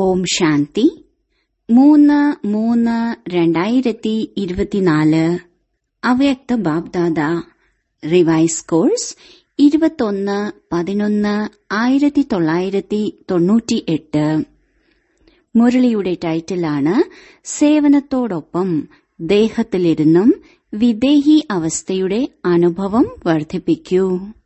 ഓം ശാന്തി മൂന്ന് മൂന്ന് രണ്ടായിരത്തി ഇരുപത്തിനാല് അവ്യക്ത ബാബ്ദാദ റിവൈസ് കോഴ്സ് ഇരുപത്തൊന്ന് പതിനൊന്ന് ആയിരത്തി തൊള്ളായിരത്തി തൊണ്ണൂറ്റി എട്ട് മുരളിയുടെ ടൈറ്റിലാണ് സേവനത്തോടൊപ്പം ദേഹത്തിലിരുന്നും വിദേഹി അവസ്ഥയുടെ അനുഭവം വർദ്ധിപ്പിക്കൂ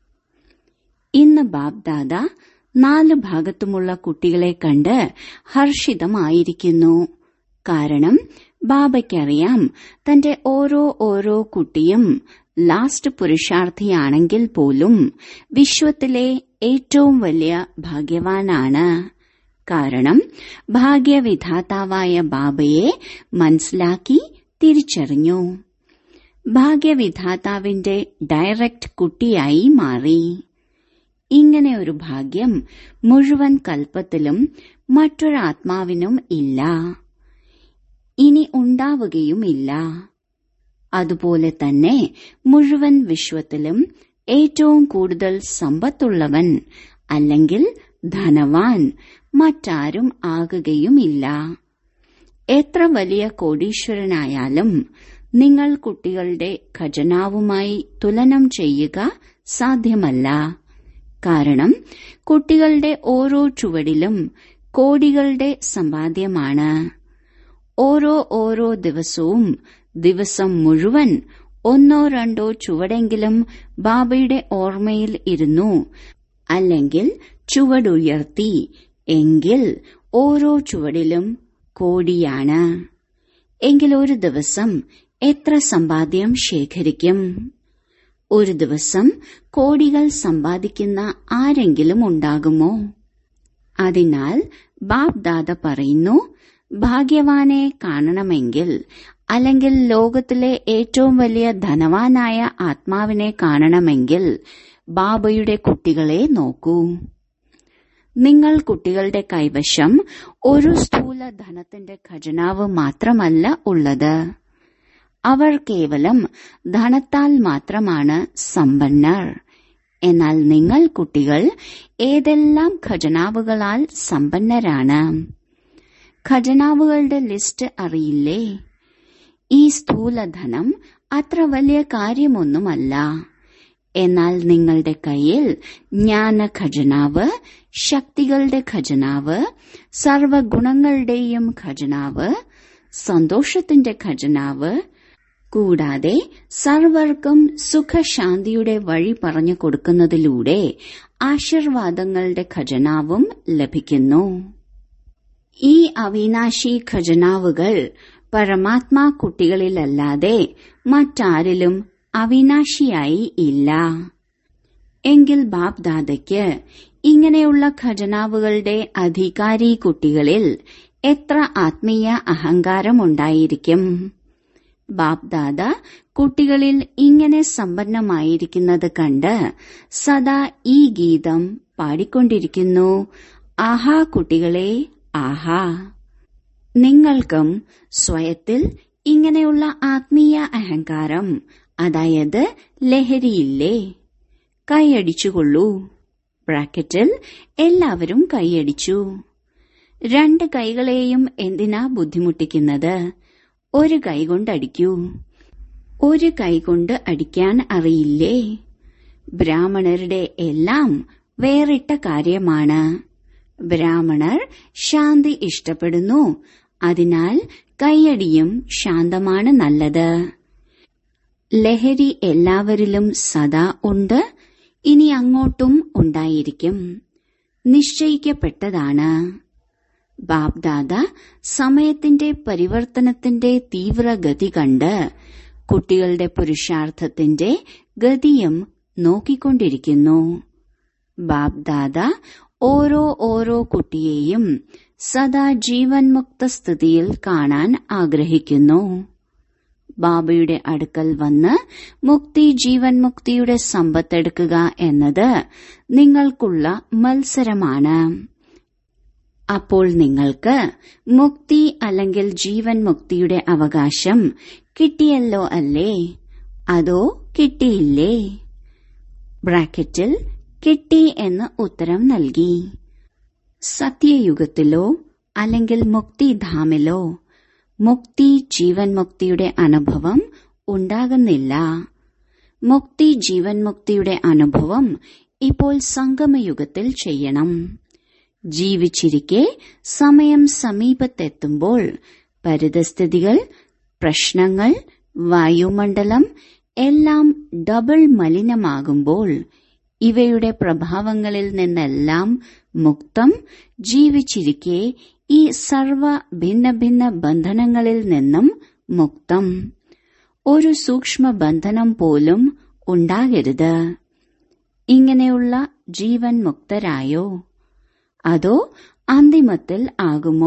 ഇന്ന് ബാബ്ദാദ നാല് ഭാഗത്തുമുള്ള കുട്ടികളെ കണ്ട് ഹർഷിതമായിരിക്കുന്നു കാരണം ബാബയ്ക്കറിയാം തന്റെ ഓരോ ഓരോ കുട്ടിയും ലാസ്റ്റ് പുരുഷാർത്ഥിയാണെങ്കിൽ പോലും വിശ്വത്തിലെ ഏറ്റവും വലിയ ഭാഗ്യവാനാണ് കാരണം ഭാഗ്യവിധാതാവായ ബാബയെ മനസ്സിലാക്കി തിരിച്ചറിഞ്ഞു ഭാഗ്യവിധാതാവിന്റെ ഡയറക്റ്റ് കുട്ടിയായി മാറി ഇങ്ങനെ ഒരു ഭാഗ്യം മുഴുവൻ കൽപ്പത്തിലും മറ്റൊരാത്മാവിനും ഇല്ല ഇനി ഉണ്ടാവുകയുമില്ല അതുപോലെ തന്നെ മുഴുവൻ വിശ്വത്തിലും ഏറ്റവും കൂടുതൽ സമ്പത്തുള്ളവൻ അല്ലെങ്കിൽ ധനവാൻ മറ്റാരും ആകുകയുമില്ല എത്ര വലിയ കോടീശ്വരനായാലും നിങ്ങൾ കുട്ടികളുടെ ഖജനാവുമായി തുലനം ചെയ്യുക സാധ്യമല്ല കാരണം കുട്ടികളുടെ ഓരോ ചുവടിലും കോടികളുടെ സമ്പാദ്യമാണ് ഓരോ ഓരോ ദിവസവും ദിവസം മുഴുവൻ ഒന്നോ രണ്ടോ ചുവടെങ്കിലും ബാബയുടെ ഓർമ്മയിൽ ഇരുന്നു അല്ലെങ്കിൽ ചുവടുയർത്തി എങ്കിൽ ഓരോ ചുവടിലും കോടിയാണ് എങ്കിൽ ഒരു ദിവസം എത്ര സമ്പാദ്യം ശേഖരിക്കും ഒരു ദിവസം കോടികൾ സമ്പാദിക്കുന്ന ആരെങ്കിലും ഉണ്ടാകുമോ അതിനാൽ ബാബ് ദാദ പറയുന്നു ഭാഗ്യവാനെ കാണണമെങ്കിൽ അല്ലെങ്കിൽ ലോകത്തിലെ ഏറ്റവും വലിയ ധനവാനായ ആത്മാവിനെ കാണണമെങ്കിൽ ബാബയുടെ കുട്ടികളെ നോക്കൂ നിങ്ങൾ കുട്ടികളുടെ കൈവശം ഒരു സ്ഥൂല ധനത്തിന്റെ ഖജനാവ് മാത്രമല്ല ഉള്ളത് അവർ കേവലം ധനത്താൽ മാത്രമാണ് സമ്പന്നർ എന്നാൽ നിങ്ങൾ കുട്ടികൾ ഏതെല്ലാം ഖജനാവുകളാൽ സമ്പന്നരാണ് ഖജനാവുകളുടെ ലിസ്റ്റ് അറിയില്ലേ ഈ സ്ഥൂലധനം അത്ര വലിയ കാര്യമൊന്നുമല്ല എന്നാൽ നിങ്ങളുടെ കയ്യിൽ ജ്ഞാന ഖജനാവ് ശക്തികളുടെ ഖജനാവ് സർവഗുണങ്ങളുടെയും ഖജനാവ് സന്തോഷത്തിന്റെ ഖജനാവ് കൂടാതെ സർവർക്കും സുഖശാന്തിയുടെ വഴി പറഞ്ഞു കൊടുക്കുന്നതിലൂടെ ആശീർവാദങ്ങളുടെ ഖജനാവും ലഭിക്കുന്നു ഈ അവിനാശി ഖജനാവുകൾ പരമാത്മാ കുട്ടികളിലല്ലാതെ മറ്റാരിലും അവിനാശിയായി ഇല്ല എങ്കിൽ ബാബ് ദാദയ്ക്ക് ഇങ്ങനെയുള്ള ഖജനാവുകളുടെ അധികാരി കുട്ടികളിൽ എത്ര ആത്മീയ അഹങ്കാരമുണ്ടായിരിക്കും ബാബ് ദാദ കുട്ടികളിൽ ഇങ്ങനെ സമ്പന്നമായിരിക്കുന്നത് കണ്ട് സദാ ഈ ഗീതം പാടിക്കൊണ്ടിരിക്കുന്നു ആഹാ കുട്ടികളെ ആഹാ നിങ്ങൾക്കും സ്വയത്തിൽ ഇങ്ങനെയുള്ള ആത്മീയ അഹങ്കാരം അതായത് ലഹരിയില്ലേ കൈയടിച്ചുകൊള്ളൂ ബ്രാക്കറ്റിൽ എല്ലാവരും കൈയടിച്ചു രണ്ട് കൈകളെയും എന്തിനാ ബുദ്ധിമുട്ടിക്കുന്നത് ഒരു കൈ കൊണ്ടടിക്കൂ ഒരു കൈ കൊണ്ട് അടിക്കാൻ അറിയില്ലേ ബ്രാഹ്മണരുടെ എല്ലാം വേറിട്ട കാര്യമാണ് ബ്രാഹ്മണർ ശാന്തി ഇഷ്ടപ്പെടുന്നു അതിനാൽ കൈയടിയും ശാന്തമാണ് നല്ലത് ലഹരി എല്ലാവരിലും സദാ ഉണ്ട് ഇനി അങ്ങോട്ടും ഉണ്ടായിരിക്കും നിശ്ചയിക്കപ്പെട്ടതാണ് ബാബ്ദാദ സമയത്തിന്റെ പരിവർത്തനത്തിന്റെ തീവ്രഗതി കണ്ട് കുട്ടികളുടെ പുരുഷാർത്ഥത്തിന്റെ ഗതിയും നോക്കിക്കൊണ്ടിരിക്കുന്നു ബാബ്ദാദ ഓരോ ഓരോ കുട്ടിയെയും സദാ ജീവൻ മുക്ത സ്ഥിതിയിൽ കാണാൻ ആഗ്രഹിക്കുന്നു ബാബയുടെ അടുക്കൽ വന്ന് മുക്തി ജീവൻ മുക്തിയുടെ സമ്പത്തെടുക്കുക എന്നത് നിങ്ങൾക്കുള്ള മത്സരമാണ് അപ്പോൾ നിങ്ങൾക്ക് മുക്തി അല്ലെങ്കിൽ ജീവൻ മുക്തിയുടെ അവകാശം കിട്ടിയല്ലോ അല്ലേ അതോ കിട്ടിയില്ലേ ബ്രാക്കറ്റിൽ കിട്ടി എന്ന് ഉത്തരം നൽകി സത്യയുഗത്തിലോ അല്ലെങ്കിൽ മുക്തിധാമിലോ മുക്തി ജീവൻ മുക്തിയുടെ അനുഭവം ഉണ്ടാകുന്നില്ല മുക്തി ജീവൻ മുക്തിയുടെ അനുഭവം ഇപ്പോൾ സംഗമയുഗത്തിൽ ചെയ്യണം ജീവിച്ചിരിക്കെ സമയം സമീപത്തെത്തുമ്പോൾ പരിതസ്ഥിതികൾ പ്രശ്നങ്ങൾ വായുമണ്ഡലം എല്ലാം ഡബിൾ മലിനമാകുമ്പോൾ ഇവയുടെ പ്രഭാവങ്ങളിൽ നിന്നെല്ലാം മുക്തം ജീവിച്ചിരിക്കെ ഈ സർവ ഭിന്ന ഭിന്ന ബന്ധനങ്ങളിൽ നിന്നും മുക്തം ഒരു സൂക്ഷ്മ ബന്ധനം പോലും ഉണ്ടാകരുത് ഇങ്ങനെയുള്ള ജീവൻ മുക്തരായോ അതോ അന്തിമത്തിൽ ആകുമോ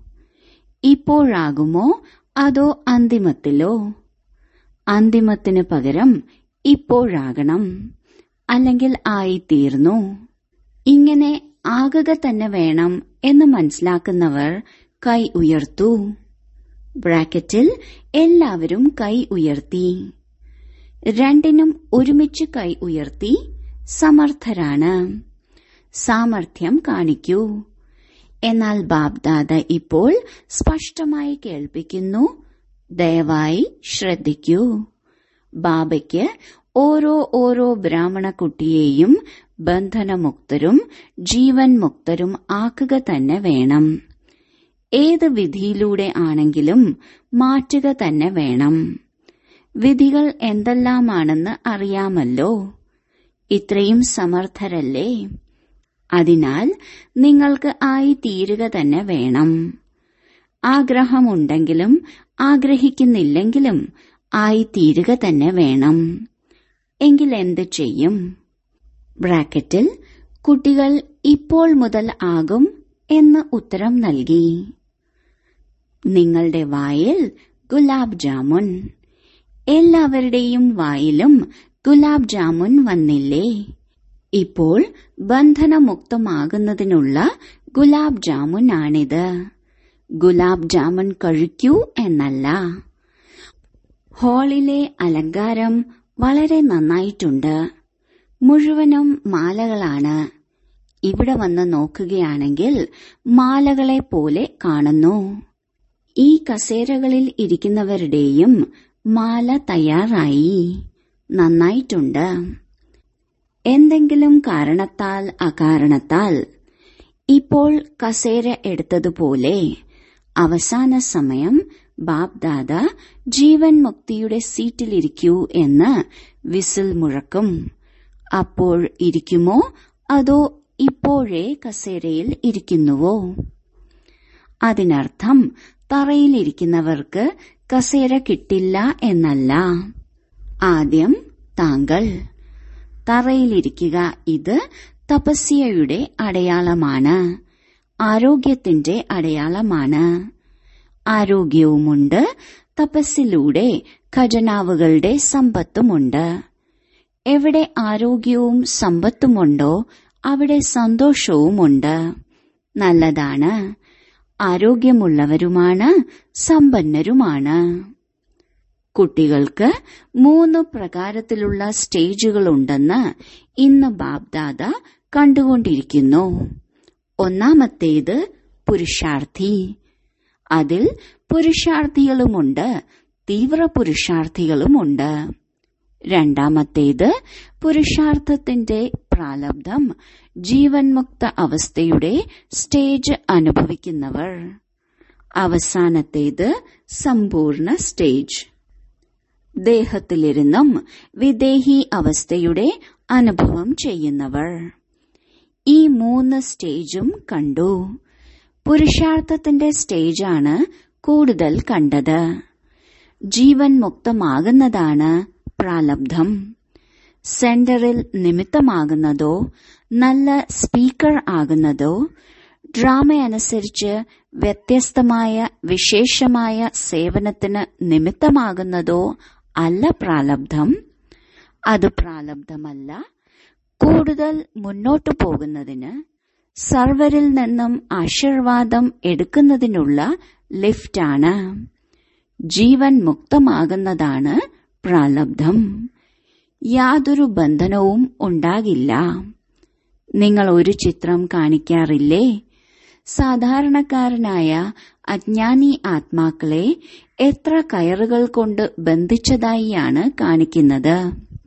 ഇപ്പോഴാകുമോ അതോ അന്തിമത്തിലോ അന്തിമത്തിന് പകരം ഇപ്പോഴാകണം അല്ലെങ്കിൽ ആയിത്തീർന്നു ഇങ്ങനെ ആകുക തന്നെ വേണം എന്ന് മനസ്സിലാക്കുന്നവർ കൈ ഉയർത്തു ബ്രാക്കറ്റിൽ എല്ലാവരും കൈ ഉയർത്തി രണ്ടിനും ഒരുമിച്ച് കൈ ഉയർത്തി സമർത്ഥരാണ് സാമർഥ്യം കാണിക്കൂ എന്നാൽ ബാബ്ദാദ ഇപ്പോൾ സ്പഷ്ടമായി കേൾപ്പിക്കുന്നു ദയവായി ശ്രദ്ധിക്കൂ ബാബയ്ക്ക് ഓരോ ഓരോ ബ്രാഹ്മണ കുട്ടിയെയും ബന്ധനമുക്തരും ജീവൻ മുക്തരും ആക്കുക തന്നെ വേണം ഏത് വിധിയിലൂടെ ആണെങ്കിലും മാറ്റുക തന്നെ വേണം വിധികൾ എന്തെല്ലാമാണെന്ന് അറിയാമല്ലോ ഇത്രയും സമർത്ഥരല്ലേ അതിനാൽ നിങ്ങൾക്ക് ആയി തീരുക തന്നെ വേണം ആഗ്രഹമുണ്ടെങ്കിലും ആഗ്രഹിക്കുന്നില്ലെങ്കിലും ആയി തീരുക തന്നെ വേണം എങ്കിൽ എന്ത് ചെയ്യും ബ്രാക്കറ്റിൽ കുട്ടികൾ ഇപ്പോൾ മുതൽ ആകും എന്ന് ഉത്തരം നൽകി നിങ്ങളുടെ വായിൽ ഗുലാബ് ജാമുൻ എല്ലാവരുടെയും വായിലും ഗുലാബ് ജാമുൻ വന്നില്ലേ ഇപ്പോൾ ബന്ധനമുക്തമാകുന്നതിനുള്ള ഗുലാബ് ജാമുൻ ആണിത് ഗുലാബ് ജാമുൻ കഴിക്കൂ എന്നല്ല ഹാളിലെ അലങ്കാരം വളരെ നന്നായിട്ടുണ്ട് മുഴുവനും മാലകളാണ് ഇവിടെ വന്ന് നോക്കുകയാണെങ്കിൽ മാലകളെ പോലെ കാണുന്നു ഈ കസേരകളിൽ ഇരിക്കുന്നവരുടെയും മാല തയ്യാറായി നന്നായിട്ടുണ്ട് എന്തെങ്കിലും കാരണത്താൽ അകാരണത്താൽ ഇപ്പോൾ കസേര എടുത്തതുപോലെ അവസാന സമയം ബാബ്ദാദ ജീവൻ മുക്തിയുടെ സീറ്റിലിരിക്കൂ എന്ന് വിസിൽ മുഴക്കും അപ്പോൾ ഇരിക്കുമോ അതോ ഇപ്പോഴേ കസേരയിൽ ഇരിക്കുന്നുവോ അതിനർത്ഥം തറയിലിരിക്കുന്നവർക്ക് കസേര കിട്ടില്ല എന്നല്ല ആദ്യം താങ്കൾ തറയിലിരിക്കുക ഇത് തപസ്യയുടെ അടയാളമാണ് ആരോഗ്യത്തിന്റെ അടയാളമാണ് ആരോഗ്യവുമുണ്ട് തപസ്സിലൂടെ ഖജനാവുകളുടെ സമ്പത്തുമുണ്ട് എവിടെ ആരോഗ്യവും സമ്പത്തുമുണ്ടോ അവിടെ സന്തോഷവുമുണ്ട് നല്ലതാണ് ആരോഗ്യമുള്ളവരുമാണ് സമ്പന്നരുമാണ് കുട്ടികൾക്ക് മൂന്ന് പ്രകാരത്തിലുള്ള സ്റ്റേജുകളുണ്ടെന്ന് ഇന്ന് ബാബ്ദാദ കണ്ടുകൊണ്ടിരിക്കുന്നു ഒന്നാമത്തേത് പുരുഷാർത്ഥി അതിൽ പുരുഷാർത്ഥികളുമുണ്ട് തീവ്ര പുരുഷാർത്ഥികളുമുണ്ട് രണ്ടാമത്തേത് പുരുഷാർത്ഥത്തിന്റെ പ്രാലബ്ധം ജീവൻ മുക്ത അവസ്ഥയുടെ സ്റ്റേജ് അനുഭവിക്കുന്നവർ അവസാനത്തേത് സമ്പൂർണ്ണ സ്റ്റേജ് ദേഹത്തിലിരുന്നും വിദേഹി അവസ്ഥയുടെ അനുഭവം ചെയ്യുന്നവർ ഈ മൂന്ന് സ്റ്റേജും കണ്ടു പുരുഷാർത്ഥത്തിന്റെ സ്റ്റേജാണ് കൂടുതൽ കണ്ടത് ജീവൻ മുക്തമാകുന്നതാണ് പ്രാലബ്ധം സെന്ററിൽ നിമിത്തമാകുന്നതോ നല്ല സ്പീക്കർ ആകുന്നതോ ഡ്രാമ അനുസരിച്ച് വ്യത്യസ്തമായ വിശേഷമായ സേവനത്തിന് നിമിത്തമാകുന്നതോ അല്ല പ്രാലബ്ധം അത് പ്രാലബ്ധമല്ല കൂടുതൽ മുന്നോട്ടു പോകുന്നതിന് സർവരിൽ നിന്നും ആശീർവാദം എടുക്കുന്നതിനുള്ള ലിഫ്റ്റാണ് ജീവൻ മുക്തമാകുന്നതാണ് പ്രാലബ്ധം യാതൊരു ബന്ധനവും ഉണ്ടാകില്ല നിങ്ങൾ ഒരു ചിത്രം കാണിക്കാറില്ലേ സാധാരണക്കാരനായ അജ്ഞാനി ആത്മാക്കളെ എത്ര കയറുകൾ കൊണ്ട് ബന്ധിച്ചതായിയാണ് കാണിക്കുന്നത്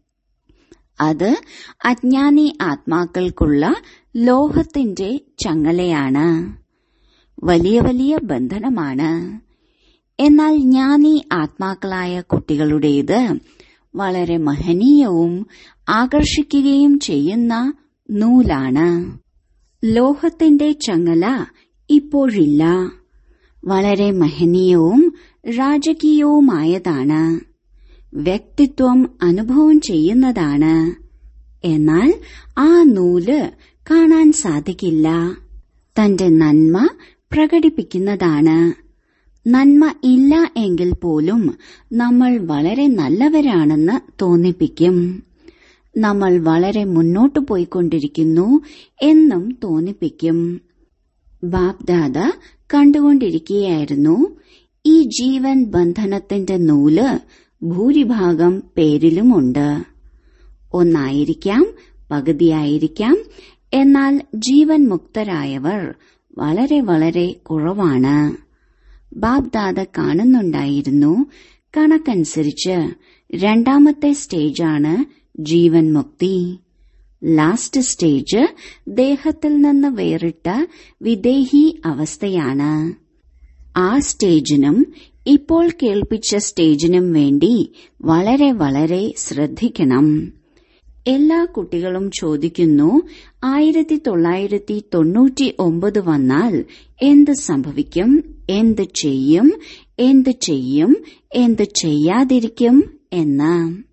അത് അജ്ഞാനി ആത്മാക്കൾക്കുള്ള ലോഹത്തിന്റെ ചങ്ങലയാണ് വലിയ വലിയ ബന്ധനമാണ് എന്നാൽ ജ്ഞാനി ആത്മാക്കളായ കുട്ടികളുടേത് വളരെ മഹനീയവും ആകർഷിക്കുകയും ചെയ്യുന്ന നൂലാണ് ലോഹത്തിന്റെ ചങ്ങല ഇപ്പോഴില്ല വളരെ മഹനീയവും രാജകീയവുമായതാണ് വ്യക്തിത്വം അനുഭവം ചെയ്യുന്നതാണ് എന്നാൽ ആ നൂല് കാണാൻ സാധിക്കില്ല തന്റെ നന്മ പ്രകടിപ്പിക്കുന്നതാണ് നന്മ ഇല്ല എങ്കിൽ പോലും നമ്മൾ വളരെ നല്ലവരാണെന്ന് തോന്നിപ്പിക്കും നമ്മൾ വളരെ മുന്നോട്ടു പോയിക്കൊണ്ടിരിക്കുന്നു എന്നും തോന്നിപ്പിക്കും ബാപ്ദാദ കണ്ടുകൊണ്ടിരിക്കുകയായിരുന്നു ഈ ജീവൻ ബന്ധനത്തിന്റെ നൂല് ഭൂരിഭാഗം പേരിലുമുണ്ട് ഒന്നായിരിക്കാം പകുതിയായിരിക്കാം എന്നാൽ ജീവൻ മുക്തരായവർ വളരെ വളരെ കുറവാണ് ബാബ്ദാദ കാണുന്നുണ്ടായിരുന്നു കണക്കനുസരിച്ച് രണ്ടാമത്തെ സ്റ്റേജാണ് ജീവൻ മുക്തി ലാസ്റ്റ് സ്റ്റേജ് ദേഹത്തിൽ നിന്ന് വേറിട്ട വിദേഹി അവസ്ഥയാണ് ആ സ്റ്റേജിനും ഇപ്പോൾ കേൾപ്പിച്ച സ്റ്റേജിനും വേണ്ടി വളരെ വളരെ ശ്രദ്ധിക്കണം എല്ലാ കുട്ടികളും ചോദിക്കുന്നു ആയിരത്തി തൊള്ളായിരത്തി തൊണ്ണൂറ്റി ഒമ്പത് വന്നാൽ എന്ത് സംഭവിക്കും എന്ത് ചെയ്യും എന്ത് ചെയ്യും എന്ത് ചെയ്യാതിരിക്കും എന്ന്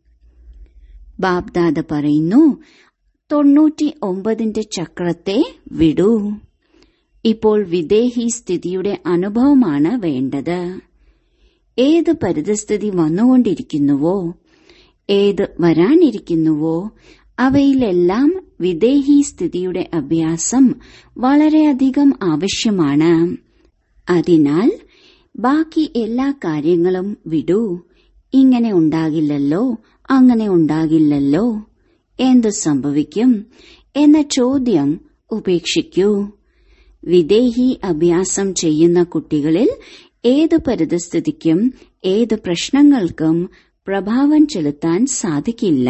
ബാബ്ദാദ പറയുന്നു തൊണ്ണൂറ്റി ഒമ്പതിന്റെ ചക്രത്തെ വിടൂ ഇപ്പോൾ വിദേഹി സ്ഥിതിയുടെ അനുഭവമാണ് വേണ്ടത് ഏത് പരിതസ്ഥിതി വന്നുകൊണ്ടിരിക്കുന്നുവോ ഏത് വരാനിരിക്കുന്നുവോ അവയിലെല്ലാം വിദേഹി സ്ഥിതിയുടെ അഭ്യാസം വളരെയധികം ആവശ്യമാണ് അതിനാൽ ബാക്കി എല്ലാ കാര്യങ്ങളും വിടൂ ഇങ്ങനെ ഉണ്ടാകില്ലല്ലോ അങ്ങനെ ഉണ്ടാകില്ലല്ലോ എന്ത് സംഭവിക്കും എന്ന ചോദ്യം ഉപേക്ഷിക്കൂ വിദേഹി അഭ്യാസം ചെയ്യുന്ന കുട്ടികളിൽ ഏത് പരിതസ്ഥിതിക്കും ഏത് പ്രശ്നങ്ങൾക്കും പ്രഭാവം ചെലുത്താൻ സാധിക്കില്ല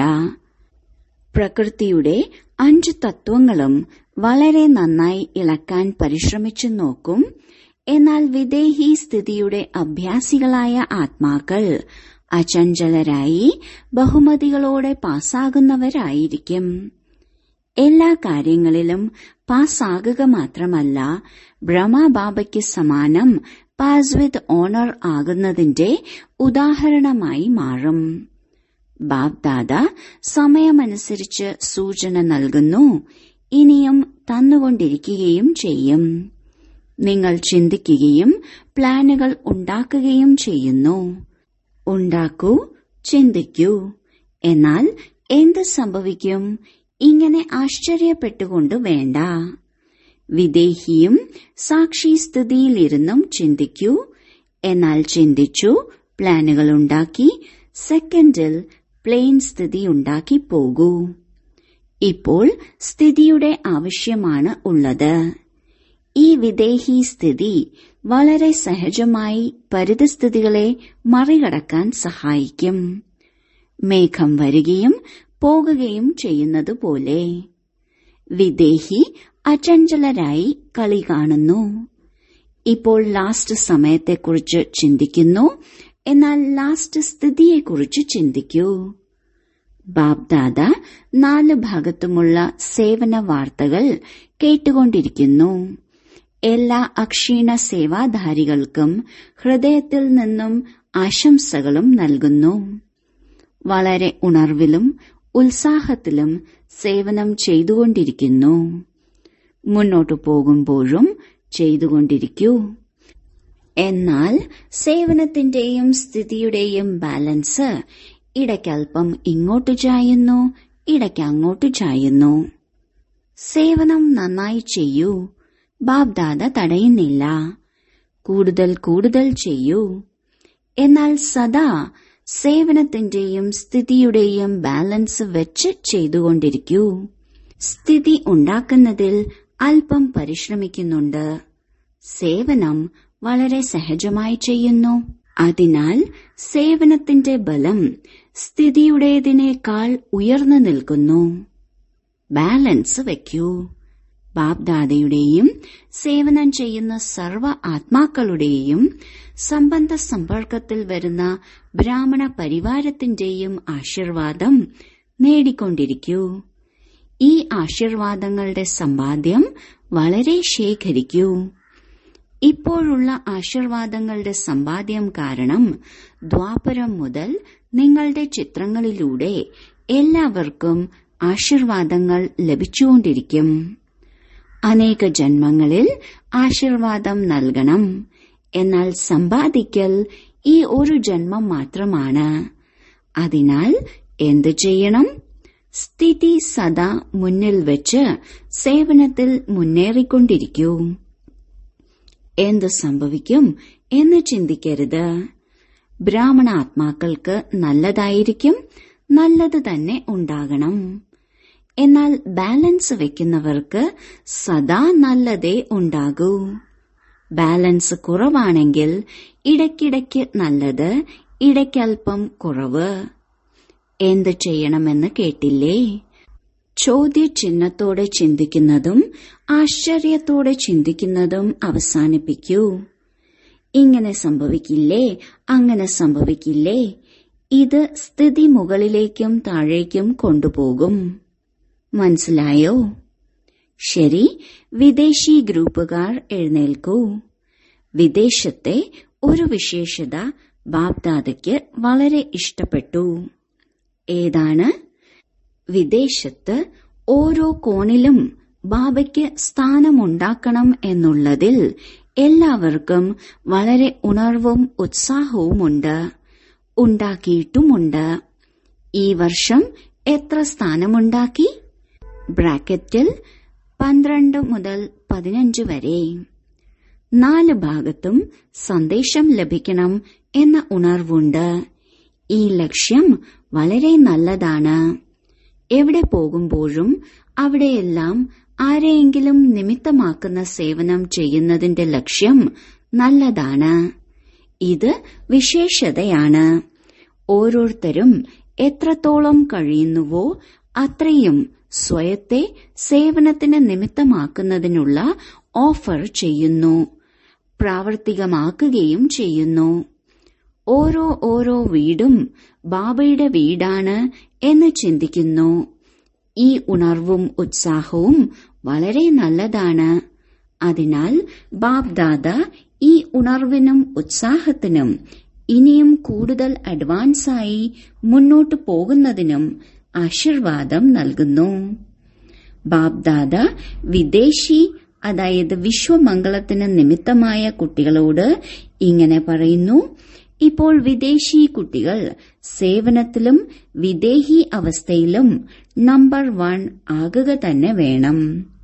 പ്രകൃതിയുടെ അഞ്ച് തത്വങ്ങളും വളരെ നന്നായി ഇളക്കാൻ പരിശ്രമിച്ചു നോക്കും എന്നാൽ വിദേഹി സ്ഥിതിയുടെ അഭ്യാസികളായ ആത്മാക്കൾ അചഞ്ചലരായി ബഹുമതികളോടെ പാസ്സാകുന്നവരായിരിക്കും എല്ലാ കാര്യങ്ങളിലും പാസ്സാകുക മാത്രമല്ല ബ്രഹ്മബാബയ്ക്ക് സമാനം പാസ് വിത്ത് ഓണർ ആകുന്നതിന്റെ ഉദാഹരണമായി മാറും ബാബ്ദാദ സമയമനുസരിച്ച് സൂചന നൽകുന്നു ഇനിയും തന്നുകൊണ്ടിരിക്കുകയും ചെയ്യും നിങ്ങൾ ചിന്തിക്കുകയും പ്ലാനുകൾ ഉണ്ടാക്കുകയും ചെയ്യുന്നു ഉണ്ടാക്കൂ ചിന്തിക്കൂ എന്നാൽ എന്ത് സംഭവിക്കും ഇങ്ങനെ ആശ്ചര്യപ്പെട്ടുകൊണ്ട് വേണ്ട വിദേഹിയും സാക്ഷി സ്ഥിതിയിലിരുന്നും ചിന്തിക്കൂ എന്നാൽ ചിന്തിച്ചു പ്ലാനുകൾ ഉണ്ടാക്കി സെക്കൻഡിൽ പ്ലെയിൻ സ്ഥിതി ഉണ്ടാക്കി പോകൂ ഇപ്പോൾ സ്ഥിതിയുടെ ആവശ്യമാണ് ഉള്ളത് ഈ വിദേഹി സ്ഥിതി വളരെ സഹജമായി പരിതസ്ഥിതികളെ മറികടക്കാൻ സഹായിക്കും മേഘം വരികയും പോകുകയും ചെയ്യുന്നതുപോലെ വിദേഹി അചഞ്ചലരായി കളി കാണുന്നു ഇപ്പോൾ ലാസ്റ്റ് സമയത്തെക്കുറിച്ച് ചിന്തിക്കുന്നു എന്നാൽ ലാസ്റ്റ് സ്ഥിതിയെക്കുറിച്ച് ചിന്തിക്കൂ ബാബ്ദാദ നാല് ഭാഗത്തുമുള്ള സേവന വാർത്തകൾ കേട്ടുകൊണ്ടിരിക്കുന്നു എല്ലാ അക്ഷീണ സേവാധാരികൾക്കും ഹൃദയത്തിൽ നിന്നും ആശംസകളും നൽകുന്നു വളരെ ഉണർവിലും ഉത്സാഹത്തിലും സേവനം ചെയ്തുകൊണ്ടിരിക്കുന്നു മുന്നോട്ടു പോകുമ്പോഴും ചെയ്തുകൊണ്ടിരിക്കൂ എന്നാൽ സേവനത്തിന്റെയും സ്ഥിതിയുടെയും ബാലൻസ് ഇടയ്ക്കൽപ്പം ഇങ്ങോട്ട് ചായുന്നു ഇടയ്ക്ക് അങ്ങോട്ട് ചായുന്നു സേവനം നന്നായി ചെയ്യൂ ബാബ്ദാദ തടയുന്നില്ല കൂടുതൽ കൂടുതൽ ചെയ്യൂ എന്നാൽ സദാ സേവനത്തിന്റെയും സ്ഥിതിയുടെയും ബാലൻസ് വെച്ച് ചെയ്തുകൊണ്ടിരിക്കൂ സ്ഥിതി ഉണ്ടാക്കുന്നതിൽ അല്പം പരിശ്രമിക്കുന്നുണ്ട് സേവനം വളരെ സഹജമായി ചെയ്യുന്നു അതിനാൽ സേവനത്തിന്റെ ബലം സ്ഥിതിയുടേതിനേക്കാൾ ഉയർന്നു നിൽക്കുന്നു ബാലൻസ് വയ്ക്കൂ ബാബ്ദാദയുടെയും സേവനം ചെയ്യുന്ന സർവ ആത്മാക്കളുടെയും സംബന്ധ സമ്പർക്കത്തിൽ വരുന്ന ബ്രാഹ്മണ പരിവാരത്തിന്റെയും ആശീർവാദം നേടിക്കൊണ്ടിരിക്കൂ ഈ ആശീർവാദങ്ങളുടെ സമ്പാദ്യം വളരെ ശേഖരിക്കൂ ഇപ്പോഴുള്ള ആശീർവാദങ്ങളുടെ സമ്പാദ്യം കാരണം ദ്വാപരം മുതൽ നിങ്ങളുടെ ചിത്രങ്ങളിലൂടെ എല്ലാവർക്കും ആശീർവാദങ്ങൾ ലഭിച്ചുകൊണ്ടിരിക്കും അനേക ജന്മങ്ങളിൽ ആശീർവാദം നൽകണം എന്നാൽ സമ്പാദിക്കൽ ഈ ഒരു ജന്മം മാത്രമാണ് അതിനാൽ എന്തു ചെയ്യണം സ്ഥിതി സദാ മുന്നിൽ വെച്ച് സേവനത്തിൽ മുന്നേറിക്കൊണ്ടിരിക്കൂ എന്തു സംഭവിക്കും എന്ന് ചിന്തിക്കരുത് ബ്രാഹ്മണ ആത്മാക്കൾക്ക് നല്ലതായിരിക്കും നല്ലത് തന്നെ ഉണ്ടാകണം എന്നാൽ ബാലൻസ് വെക്കുന്നവർക്ക് സദാ നല്ലതേ ഉണ്ടാകൂ ബാലൻസ് കുറവാണെങ്കിൽ ഇടയ്ക്കിടയ്ക്ക് നല്ലത് ഇടയ്ക്കൽപ്പം കുറവ് എന്ത് ചെയ്യണമെന്ന് കേട്ടില്ലേ ചോദ്യചിഹ്നത്തോടെ ചിന്തിക്കുന്നതും ആശ്ചര്യത്തോടെ ചിന്തിക്കുന്നതും അവസാനിപ്പിക്കൂ ഇങ്ങനെ സംഭവിക്കില്ലേ അങ്ങനെ സംഭവിക്കില്ലേ ഇത് സ്ഥിതി മുകളിലേക്കും താഴേക്കും കൊണ്ടുപോകും മനസ്സിലായോ ശരി വിദേശി ഗ്രൂപ്പുകാർ എഴുന്നേൽക്കൂ വിദേശത്തെ ഒരു വിശേഷത ബാബ്ദാദയ്ക്ക് വളരെ ഇഷ്ടപ്പെട്ടു ഏതാണ് വിദേശത്ത് ഓരോ കോണിലും ബാബയ്ക്ക് സ്ഥാനമുണ്ടാക്കണം എന്നുള്ളതിൽ എല്ലാവർക്കും വളരെ ഉണർവും ഉത്സാഹവുമുണ്ട് ഉണ്ടാക്കിയിട്ടുമുണ്ട് ഈ വർഷം എത്ര സ്ഥാനമുണ്ടാക്കി ബ്രാക്കറ്റിൽ പന്ത്രണ്ട് മുതൽ പതിനഞ്ച് വരെ നാല് ഭാഗത്തും സന്ദേശം ലഭിക്കണം എന്ന ഉണർവുണ്ട് ഈ ലക്ഷ്യം വളരെ നല്ലതാണ് എവിടെ പോകുമ്പോഴും അവിടെയെല്ലാം ആരെയെങ്കിലും നിമിത്തമാക്കുന്ന സേവനം ചെയ്യുന്നതിന്റെ ലക്ഷ്യം നല്ലതാണ് ഇത് വിശേഷതയാണ് ഓരോരുത്തരും എത്രത്തോളം കഴിയുന്നുവോ അത്രയും സ്വയത്തെ സേവനത്തിന് നിമിത്തമാക്കുന്നതിനുള്ള ഓഫർ ചെയ്യുന്നു പ്രാവർത്തികമാക്കുകയും ചെയ്യുന്നു ഓരോ ഓരോ വീടും ബാബയുടെ വീടാണ് എന്ന് ചിന്തിക്കുന്നു ഈ ഉണർവും ഉത്സാഹവും വളരെ നല്ലതാണ് അതിനാൽ ബാബ്ദാദ ഈ ഉണർവിനും ഉത്സാഹത്തിനും ഇനിയും കൂടുതൽ അഡ്വാൻസായി മുന്നോട്ടു പോകുന്നതിനും ആശീർവാദം നൽകുന്നു ബാബ്ദാദ വിദേശി അതായത് വിശ്വമംഗളത്തിന് നിമിത്തമായ കുട്ടികളോട് ഇങ്ങനെ പറയുന്നു ഇപ്പോൾ വിദേശി കുട്ടികൾ സേവനത്തിലും വിദേഹി അവസ്ഥയിലും നമ്പർ വൺ ആകുക തന്നെ വേണം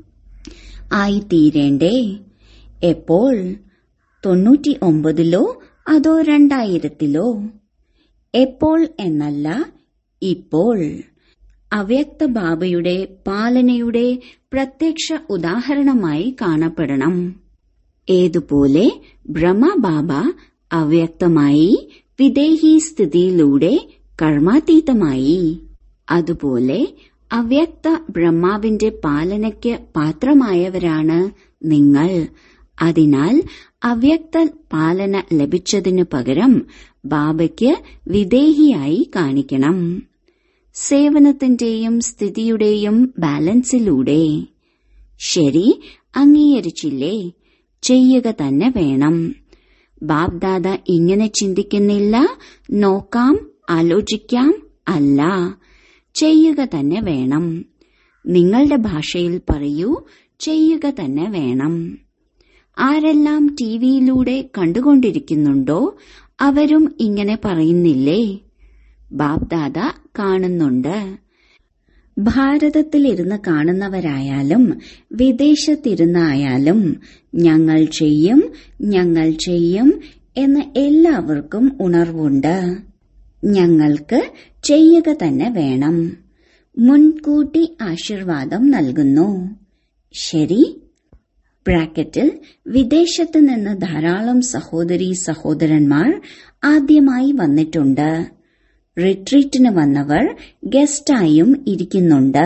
ആയിത്തീരേണ്ടേ എപ്പോൾ തൊണ്ണൂറ്റി ഒമ്പതിലോ അതോ രണ്ടായിരത്തിലോ എപ്പോൾ എന്നല്ല ഇപ്പോൾ അവ്യക്ത ബാബയുടെ പാലനയുടെ പ്രത്യക്ഷ ഉദാഹരണമായി കാണപ്പെടണം ഏതുപോലെ ബ്രഹ്മബാബ അവ്യക്തമായി വിദേഹി സ്ഥിതിയിലൂടെ കർമാതീതമായി അതുപോലെ അവ്യക്ത ബ്രഹ്മാവിന്റെ പാലനയ്ക്ക് പാത്രമായവരാണ് നിങ്ങൾ അതിനാൽ അവ്യക്ത പാലന ലഭിച്ചതിനു പകരം ബാബയ്ക്ക് വിദേഹിയായി കാണിക്കണം സേവനത്തിന്റെയും സ്ഥിതിയുടെയും ബാലൻസിലൂടെ ശരി അംഗീകരിച്ചില്ലേ ചെയ്യുക തന്നെ വേണം ബാബ്ദാദ ഇങ്ങനെ ചിന്തിക്കുന്നില്ല നോക്കാം ആലോചിക്കാം അല്ല ചെയ്യുക തന്നെ വേണം നിങ്ങളുടെ ഭാഷയിൽ പറയൂ ചെയ്യുക തന്നെ വേണം ആരെല്ലാം ടിവിയിലൂടെ കണ്ടുകൊണ്ടിരിക്കുന്നുണ്ടോ അവരും ഇങ്ങനെ പറയുന്നില്ലേ ബാബ്ദാദ കാണുന്നുണ്ട് ഭാരതത്തിലിരുന്ന് കാണുന്നവരായാലും വിദേശത്തിരുന്നായാലും ഞങ്ങൾ ചെയ്യും ഞങ്ങൾ ചെയ്യും എന്ന് എല്ലാവർക്കും ഉണർവുണ്ട് ഞങ്ങൾക്ക് ചെയ്യുക തന്നെ വേണം മുൻകൂട്ടി ആശീർവാദം നൽകുന്നു ശരി ബ്രാക്കറ്റിൽ വിദേശത്ത് നിന്ന് ധാരാളം സഹോദരി സഹോദരന്മാർ ആദ്യമായി വന്നിട്ടുണ്ട് റിട്രീറ്റിന് വന്നവർ ഗസ്റ്റായും ഇരിക്കുന്നുണ്ട്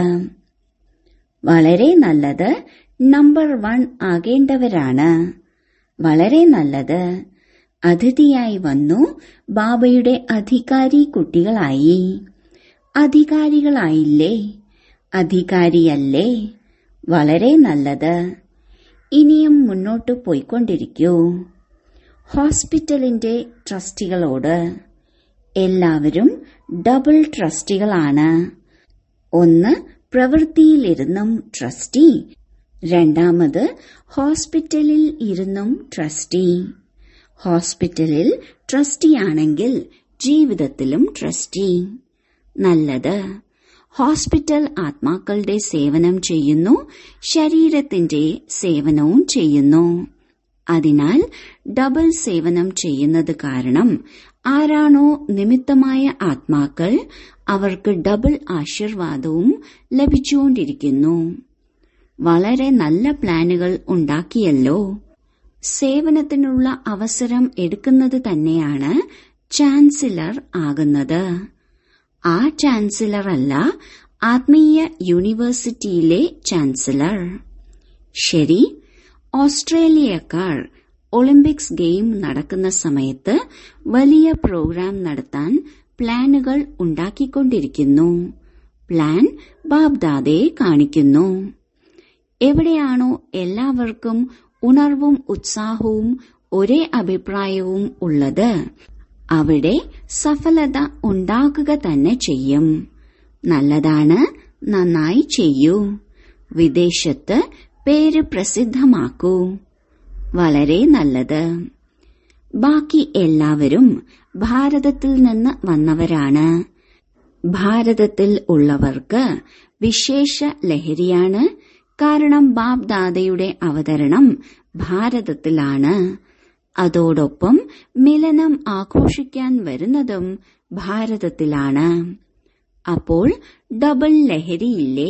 വളരെ നല്ലത് നമ്പർ വൺ ആകേണ്ടവരാണ് വളരെ നല്ലത് അതിഥിയായി വന്നു ബാബയുടെ അധികാരി കുട്ടികളായി അധികാരികളായില്ലേ അധികാരിയല്ലേ വളരെ നല്ലത് ഇനിയും മുന്നോട്ട് പോയിക്കൊണ്ടിരിക്കൂ ഹോസ്പിറ്റലിന്റെ ട്രസ്റ്റികളോട് എല്ലാവരും ഡബിൾ ട്രസ്റ്റികളാണ് ഒന്ന് പ്രവൃത്തിയിലിരുന്നും ട്രസ്റ്റി രണ്ടാമത് ഹോസ്പിറ്റലിൽ ഇരുന്നും ട്രസ്റ്റി ഹോസ്പിറ്റലിൽ ട്രസ്റ്റിയാണെങ്കിൽ ജീവിതത്തിലും ട്രസ്റ്റി നല്ലത് ഹോസ്പിറ്റൽ ആത്മാക്കളുടെ സേവനം ചെയ്യുന്നു ശരീരത്തിന്റെ സേവനവും ചെയ്യുന്നു അതിനാൽ ഡബിൾ സേവനം ചെയ്യുന്നത് കാരണം ആരാണോ നിമിത്തമായ ആത്മാക്കൾ അവർക്ക് ഡബിൾ ആശീർവാദവും ലഭിച്ചുകൊണ്ടിരിക്കുന്നു വളരെ നല്ല പ്ലാനുകൾ ഉണ്ടാക്കിയല്ലോ സേവനത്തിനുള്ള അവസരം എടുക്കുന്നത് തന്നെയാണ് ചാൻസലർ ആകുന്നത് ആ ചാൻസലർ അല്ല ആത്മീയ യൂണിവേഴ്സിറ്റിയിലെ ചാൻസലർ ശരി ഓസ്ട്രേലിയക്കാർ ഒളിമ്പിക്സ് ഗെയിം നടക്കുന്ന സമയത്ത് വലിയ പ്രോഗ്രാം നടത്താൻ പ്ലാനുകൾ ഉണ്ടാക്കിക്കൊണ്ടിരിക്കുന്നു പ്ലാൻ ബാബ്ദാദയെ കാണിക്കുന്നു എവിടെയാണോ എല്ലാവർക്കും ഉണർവും ഉത്സാഹവും ഒരേ അഭിപ്രായവും ഉള്ളത് അവിടെ സഫലത ഉണ്ടാകുക തന്നെ ചെയ്യും നല്ലതാണ് നന്നായി ചെയ്യൂ വിദേശത്ത് പേര് പ്രസിദ്ധമാക്കൂ വളരെ നല്ലത് ബാക്കി എല്ലാവരും ഭാരതത്തിൽ നിന്ന് വന്നവരാണ് ഭാരതത്തിൽ ഉള്ളവർക്ക് വിശേഷ ലഹരിയാണ് കാരണം ബാബ് ദാദയുടെ അവതരണം ഭാരതത്തിലാണ് അതോടൊപ്പം മിലനം ആഘോഷിക്കാൻ വരുന്നതും ഭാരതത്തിലാണ് അപ്പോൾ ഡബിൾ ലഹരിയില്ലേ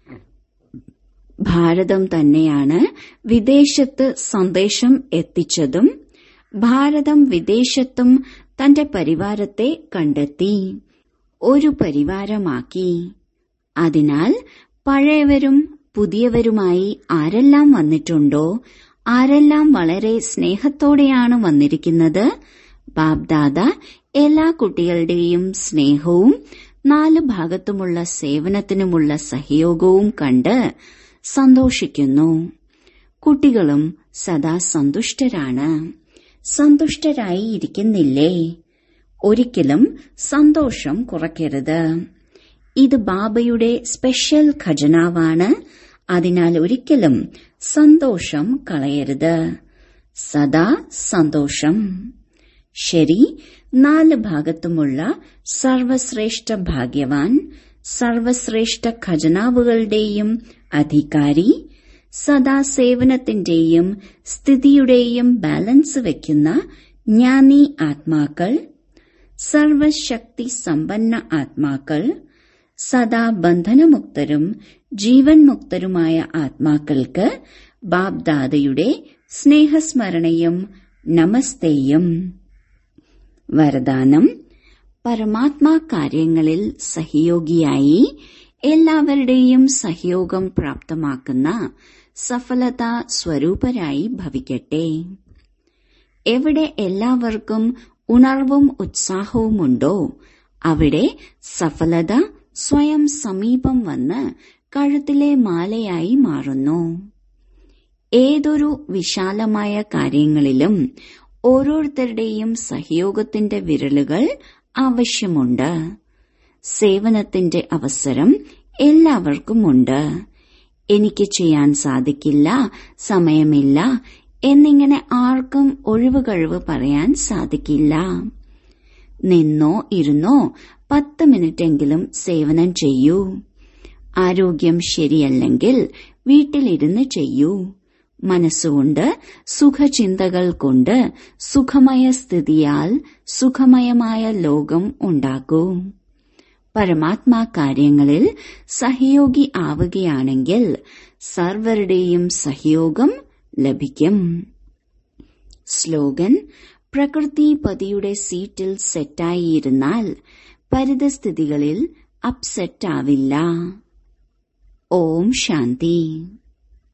ഭാരതം തന്നെയാണ് വിദേശത്ത് സന്ദേശം എത്തിച്ചതും ഭാരതം വിദേശത്തും തന്റെ പരിവാരത്തെ കണ്ടെത്തി ഒരു പരിവാരമാക്കി അതിനാൽ പഴയവരും പുതിയവരുമായി ആരെല്ലാം വന്നിട്ടുണ്ടോ ആരെല്ലാം വളരെ സ്നേഹത്തോടെയാണ് വന്നിരിക്കുന്നത് ബാബ്ദാദ എല്ലാ കുട്ടികളുടെയും സ്നേഹവും നാല് ഭാഗത്തുമുള്ള സേവനത്തിനുമുള്ള സഹയോഗവും കണ്ട് സന്തോഷിക്കുന്നു കുട്ടികളും സദാ സന്തുഷ്ടരാണ് സന്തുഷ്ടരായി ഇരിക്കുന്നില്ലേ ഒരിക്കലും സന്തോഷം കുറയ്ക്കരുത് ഇത് ബാബയുടെ സ്പെഷ്യൽ ഖജനാവാണ് അതിനാൽ ഒരിക്കലും സന്തോഷം കളയരുത് സദാ സന്തോഷം ശരി നാല് ഭാഗത്തുമുള്ള സർവശ്രേഷ്ഠ ഭാഗ്യവാൻ സർവശ്രേഷ്ഠ ഖജനാവുകളുടെയും അധികാരി സദാ സേവനത്തിന്റെയും സ്ഥിതിയുടെയും ബാലൻസ് വയ്ക്കുന്ന ജ്ഞാനി ആത്മാക്കൾ സർവശക്തി സമ്പന്ന ആത്മാക്കൾ സദാ ബന്ധനമുക്തരും ജീവൻ മുക്തരുമായ ആത്മാക്കൾക്ക് ബാബ്ദാദയുടെ സ്നേഹസ്മരണയും നമസ്തേയും വരദാനം പരമാത്മാ കാര്യങ്ങളിൽ സഹയോഗിയായി എല്ലാവരുടെയും സഹയോഗം പ്രാപ്തമാക്കുന്ന സഫലത സ്വരൂപരായി ഭവിക്കട്ടെ എവിടെ എല്ലാവർക്കും ഉണർവും ഉത്സാഹവുമുണ്ടോ അവിടെ സഫലത സ്വയം സമീപം വന്ന് കഴുത്തിലെ മാലയായി മാറുന്നു ഏതൊരു വിശാലമായ കാര്യങ്ങളിലും ഓരോരുത്തരുടെയും സഹയോഗത്തിന്റെ വിരലുകൾ ആവശ്യമുണ്ട് സേവനത്തിന്റെ അവസരം എല്ലാവർക്കുമുണ്ട് എനിക്ക് ചെയ്യാൻ സാധിക്കില്ല സമയമില്ല എന്നിങ്ങനെ ആർക്കും ഒഴിവുകഴിവ് പറയാൻ സാധിക്കില്ല നിന്നോ ഇരുന്നോ പത്ത് മിനിറ്റെങ്കിലും സേവനം ചെയ്യൂ ആരോഗ്യം ശരിയല്ലെങ്കിൽ വീട്ടിലിരുന്ന് ചെയ്യൂ മനസ്സുകൊണ്ട് സുഖചിന്തകൾ കൊണ്ട് സുഖമയ സ്ഥിതിയാൽ സുഖമയമായ ലോകം ഉണ്ടാക്കൂ പരമാത്മാ കാര്യങ്ങളിൽ സഹയോഗി ആവുകയാണെങ്കിൽ സർവരുടെയും സഹയോഗം ലഭിക്കും സ്ലോഗൻ പ്രകൃതി പതിയുടെ സീറ്റിൽ സെറ്റായിരുന്നാൽ പരിതസ്ഥിതികളിൽ അപ്സെറ്റ് ആവില്ല ഓം ശാന്തി